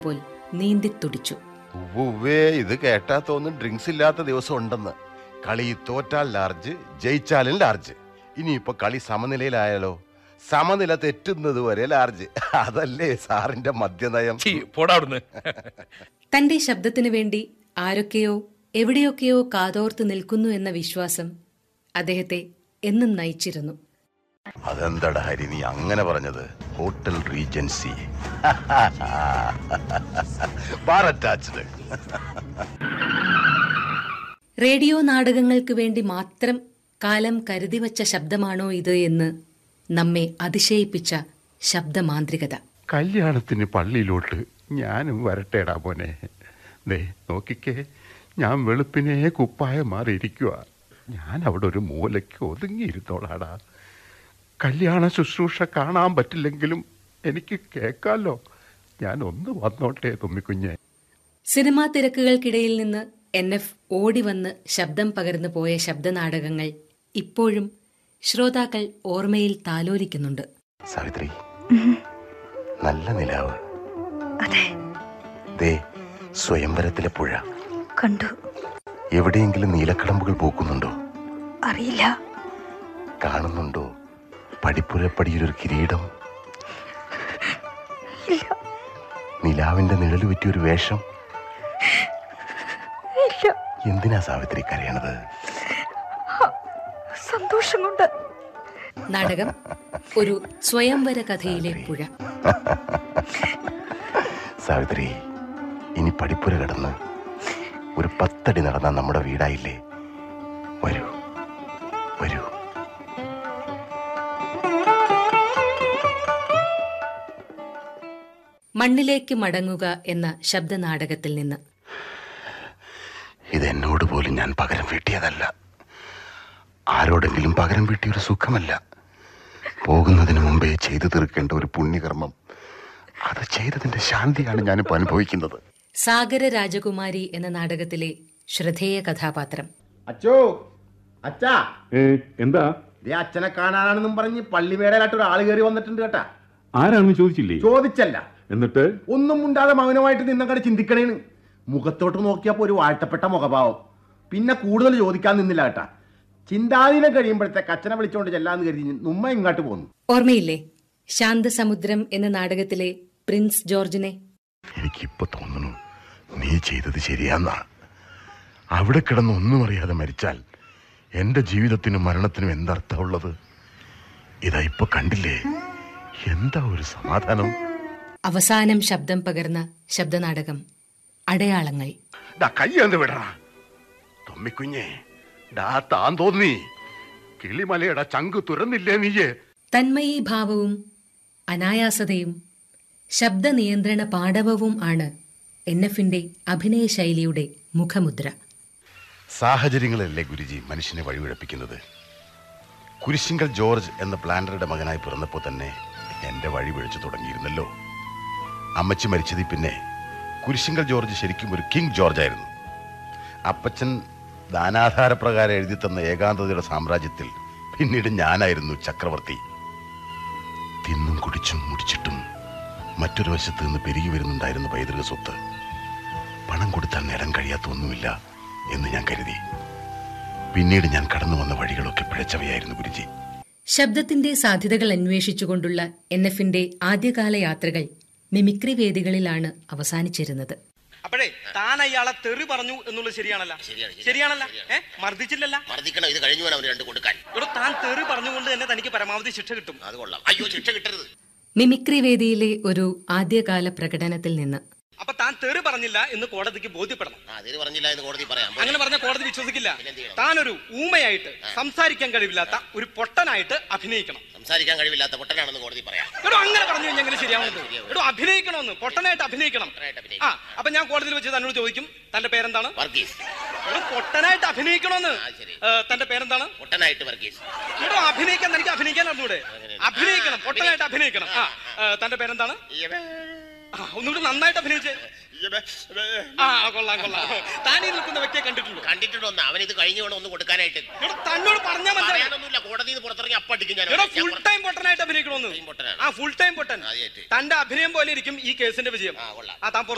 പോൽ നീന്തിത്തുടിച്ചു ഉവ്വേ ഇത് കേട്ടാ തോന്നും ഡ്രിങ്ക്സ് ഇല്ലാത്ത ദിവസം ഉണ്ടെന്ന് കളി തോറ്റാൽ ലാർജ് ജയിച്ചാലും ലാർജ് ഇനിയിപ്പോ കളി സമനിലയിലായാലോ സമനില തെറ്റുന്നത് വരെ ലാർജ് അതല്ലേ സാറിന്റെ മദ്യനയം ചീ പോടാവിടുന്ന് തന്റെ ശബ്ദത്തിനു വേണ്ടി ആരൊക്കെയോ എവിടെയൊക്കെയോ കാതോർത്ത് നിൽക്കുന്നു എന്ന വിശ്വാസം അദ്ദേഹത്തെ എന്നും നയിച്ചിരുന്നു അതെന്താടാ ഹരി നീ അങ്ങനെ പറഞ്ഞത് hotel Regency bar attached radio നാടകങ്ങൾക്ക് വേണ്ടി മാത്രം കാലം കരുതിവച്ച ശബ്ദമാണോ ഇത് എന്ന് നമ്മെ അതിശയിപ്പിച്ച ശബ്ദമാന്ത്രികത കല്യാണത്തിന് പള്ളിയിലോട്ട് ഞാനും വരട്ടേടാ മോനെ ദേ നോക്കിക്കേ ഞാൻ വെളുപ്പിനെ കുപ്പായം മാറിയിരിക്കുക ഞാൻ അവിടെ ഒരു മൂലയ്ക്ക് ഒതുങ്ങിയിരുന്നോളാടാ കല്യാണ ശുശ്രൂഷ കാണാൻ പറ്റില്ലെങ്കിലും എനിക്ക് കേൾക്കാമല്ലോ ഞാൻ ഒന്ന് വന്നോട്ടെ തുമ്മിക്കുഞ്ഞെ സിനിമാ തിരക്കുകൾക്കിടയിൽ നിന്ന് എൻ എഫ് ഓടി വന്ന് ശബ്ദം പകർന്നു പോയ ശബ്ദനാടകങ്ങൾ ഇപ്പോഴും ശ്രോതാക്കൾ ഓർമ്മയിൽ താലോലിക്കുന്നുണ്ട് സാവിത്രി നല്ല നിലാവ് അതെ ദേ സ്വയംവരത്തിലെ പുഴ കണ്ടു എവിടെയെങ്കിലും നീലക്കടമ്പുകൾ പൂക്കുന്നുണ്ടോ അറിയില്ല കാണുന്നുണ്ടോ പടിപ്പുരപ്പടിയിലൊരു കിരീടം ഇല്ല നിലാവിന്റെ നിഴല് പറ്റിയൊരു വേഷം ഇല്ല എന്തിനാ സാവിത്രി കരയണത് സന്തോഷം കൊണ്ട് നാടകം ഒരു സ്വയംവര കഥയിലെ പുഴ സാവിത്രി ഇനി പടിപ്പുര കടന്ന് ഒരു പത്തടി നടന്ന നമ്മുടെ വീടായില്ലേ വരൂ വരൂ മണ്ണിലേക്ക് മടങ്ങുക എന്ന ശബ്ദനാടകത്തിൽ നിന്ന് ഇത് എന്നോട് പോലും ഞാൻ പകരം വീട്ടിയതല്ല ആരോടെങ്കിലും പകരം വീട്ടിയൊരു സുഖമല്ല പോകുന്നതിന് മുമ്പേ ചെയ്തു തീർക്കേണ്ട ഒരു പുണ്യകർമ്മം അത് ചെയ്തതിന്റെ ശാന്തിയാണ് ഞാനിപ്പോൾ അനുഭവിക്കുന്നത് സാഗര രാജകുമാരി എന്ന നാടകത്തിലെ ശ്രദ്ധേയ കഥാപാത്രം അച്ചോ അച്ഛാ എന്താ ദേ അച്ഛനെ കാണാനാണെന്നും പറഞ്ഞ് പള്ളിമേടയിലായിട്ട് ഒരാൾ കയറി വന്നിട്ടുണ്ട് കേട്ടാ ആരാണെന്ന് ചോദിച്ചില്ലേ ചോദിച്ചല്ല എന്നിട്ട് ഒന്നും മുണ്ടാതെ മൗനമായിട്ട് നിന്നങ്ങടെ ചിന്തിക്കണേന്ന് മുഖത്തോട്ട് നോക്കിയപ്പോ ഒരു വാഴ്ത്തപ്പെട്ട മുഖഭാവം പിന്നെ കൂടുതൽ ചോദിക്കാൻ നിന്നില്ല കേട്ടാ ചിന്താധീനം കഴിയുമ്പോഴത്തേക്ക് അച്ഛനെ വിളിച്ചോണ്ട് ചെല്ലാന്ന് കരുതി നുമ്മ ഇങ്ങോട്ട് പോന്നു ഓർമ്മയില്ലേ ശാന്തസമുദ്രം എന്ന നാടകത്തിലെ പ്രിൻസ് ജോർജിനെ എനിക്കിപ്പോ തോന്നുന്നു നീ ചെയ്തത് ശരിയാന്നാ അവിടെ കിടന്ന് ഒന്നും അറിയാതെ മരിച്ചാൽ എന്റെ ജീവിതത്തിനും മരണത്തിനും എന്തർത്ഥമുള്ളത് ഇതാ ഇപ്പൊ കണ്ടില്ലേ എന്താ ഒരു സമാധാനം അവസാനം ശബ്ദം പകർന്ന ശബ്ദനാടകം അടയാളങ്ങൾ ഡാ കയ്യാന്ന് വിടറാ തൊമ്മിക്കുഞ്ഞേ ഡാ താൻ തോന്നി കിളിമലയുടെ ചങ്ക് തുറന്നില്ലേ നീയേ തന്മയീഭാവവും അനായാസതയും ശബ്ദനിയന്ത്രണ പാടവവും ആണ് എൻ എഫിന്റെ അഭിനയ ശൈലിയുടെ മുഖമുദ്ര സാഹചര്യങ്ങളല്ലേ ഗുരുജി മനുഷ്യനെ വഴിപിഴപ്പിക്കുന്നത് കുരിശിങ്കൽ ജോർജ് എന്ന പ്ലാന്ററുടെ മകനായി പിറന്നപ്പോൾ തന്നെ എന്റെ വഴി പിഴച്ചു തുടങ്ങിയിരുന്നല്ലോ അമ്മച്ചി മരിച്ചതിൽ പിന്നെ കുരിശിങ്കൽ ജോർജ് ശരിക്കും ഒരു കിങ് ജോർജ് ആയിരുന്നു അപ്പച്ചൻ ദാനാധാരപ്രകാരം എഴുതി തന്ന ഏകാന്തതയുടെ സാമ്രാജ്യത്തിൽ പിന്നീട് ഞാനായിരുന്നു ചക്രവർത്തി തിന്നും കുടിച്ചും മുടിച്ചിട്ടും മറ്റൊരു വശത്ത് നിന്ന് പെരുകി വരുന്നുണ്ടായിരുന്ന പൈതൃക സ്വത്ത് പണം കൊടുത്താൽ നേടാൻ കഴിയാത്ത ഒന്നുമില്ല എന്ന് ഞാൻ കരുതി പിന്നീട് ഞാൻ കടന്നു വന്ന വഴികളൊക്കെ പിഴച്ചവയായിരുന്നു ഗുരുജി ശബ്ദത്തിന്റെ സാധ്യതകൾ അന്വേഷിച്ചുകൊണ്ടുള്ള എൻ എഫിന്റെ ആദ്യകാല യാത്രകൾ മിമിക്രി വേദികളിലാണ് അവസാനിച്ചിരുന്നത് അപ്പോഴേ താൻ അയാളെ തെറി പറഞ്ഞു എന്നുള്ളത് ശരിയാണല്ല ശരിയാണല്ല ഏ മർദ്ദിച്ചില്ലല്ല മർദ്ദിക്കണം ഇത് കഴിഞ്ഞു വേണം അവന് രണ്ട് കൊടുക്കാൻ ഇവിടെ താൻ തെറി പറഞ്ഞുകൊണ്ട് തന്നെ തനിക്ക് പരമാവധി ശിക്ഷ കിട്ടും അത് കൊള്ളാം അയ്യോ ശിക്ഷ കിട്ടരുത് മിമിക്രി വേദിയിലെ ഒരു ആദ്യകാല പ്രകടനത്തിൽ നിന്ന് അപ്പൊ താൻ തെറി പറഞ്ഞില്ല എന്ന് കോടതിക്ക് ബോധ്യപ്പെടണം ആ അതിന് പറഞ്ഞില്ല എന്ന് കോടതി പറയാം അങ്ങനെ പറഞ്ഞ കോടതി വിശ്വസിക്കില്ല പിന്നെന്ത് ചെയ്യണം? താനൊരു ഊമയായിട്ട് സംസാരിക്കാൻ കഴിവില്ലാത്ത ഒരു പൊട്ടനായിട്ട് അഭിനയിക്കണം സംസാരിക്കാൻ കഴിവില്ലാത്ത പൊട്ടനാണെന്ന് കോടതി പറയാം എടോ അങ്ങനെ പറഞ്ഞു കഴിഞ്ഞാൽ എങ്ങനെ ശരിയാവുന്നത് എടോ അഭിനയിക്കണമെന്ന് പൊട്ടനായിട്ട് അഭിനയിക്കണം പൊട്ടനായിട്ട് ആ അഭിനയിക്കണം. അപ്പൊ ഞാൻ കോടതിയിൽ വെച്ച് തന്നോട് ചോദിക്കും തന്റെ പേരെന്താണ് വർഗീസ് എടോ പൊട്ടനായിട്ട് അഭിനയിക്കണമെന്ന് ആ, ശരി. ഏ, തന്റെ പേരെന്താണ് പൊട്ടനായിട്ട് വർഗീസ് എടോ അഭിനയിക്കാൻ തനിക്ക് അഭിനയിക്കാൻ അറിഞ്ഞൂടെ അഭിനയിക്കണം പൊട്ടനായിട്ട് അഭിനയിക്കണം ആ ഏ, തന്റെ പേരെന്താണ് ആ, ഒന്നുകൂടി നന്നായിട്ട് അഭിനയിച്ചേ ആ കൊള്ളാം കൊള്ളാം താൻ ഈ നിൽക്കുന്ന വ്യക്തിയെ കണ്ടിട്ടുണ്ടോ കണ്ടിട്ടുണ്ടോ അവൻ ഇത് കഴിഞ്ഞു വേണം ഒന്ന് കൊടുക്കാനായിട്ട് എടോ തന്നോട് പറഞ്ഞാൽ മനസ്സിലായി പറയാനൊന്നുമില്ല കോടതിയിൽ നിന്ന് പുറത്തിറങ്ങി അപ്പടിക്കും ഞാൻ എടോ അവനെ. ഞാൻ ഫുൾ പുറത്ത് ടൈം പൊട്ടനായിട്ട് അഭിനയിക്കണമെന്ന് Full time പൊട്ടനാണ്. ആ ഫുൾ ടൈം പൊട്ടൻ ആദ്യമായിട്ട്. തന്റെ അഭിനയം പോലെ ഇരിക്കും ഈ കേസിന്റെ വിജയം ആ, കൊള്ളാം. ആ താൻ പുറത്ത്